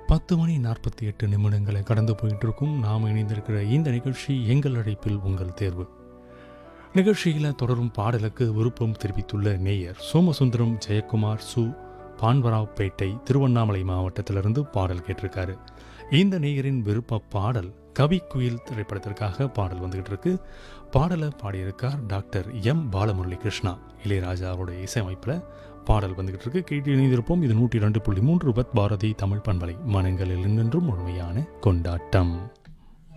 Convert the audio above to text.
பத்து மணி நாற்பத்தி எட்டு நிமிடங்களை கடந்து போயிட்டு இருக்கும் நாம் இணைந்திருக்கிற இந்த நிகழ்ச்சி எங்கள் அழைப்பில் உங்கள் தேர்வு நிகழ்ச்சியில் தொடரும் பாடலுக்கு விருப்பம் தெரிவித்துள்ள நேயர் சோமசுந்தரம் ஜெயக்குமார் சு பான்வராவ்பேட்டை திருவண்ணாமலை மாவட்டத்திலிருந்து பாடல் கேட்டிருக்காரு இந்த நேயரின் விருப்ப பாடல் கவி குயில் திரைப்படத்திற்காக பாடல் வந்துகிட்டு இருக்கு பாடலை பாடியிருக்கார் டாக்டர் எம் பாலமுரளி கிருஷ்ணா இளையராஜாவுடைய இசையமைப்பில் பாடல் வந்துகிட்டு இருக்கு கேட்டு இணைந்திருப்போம் இது நூற்றி ரெண்டு புள்ளி மூன்று பத் பாரதி தமிழ் பண்பலை மனங்களில் நின்றும் முழுமையான கொண்டாட்டம்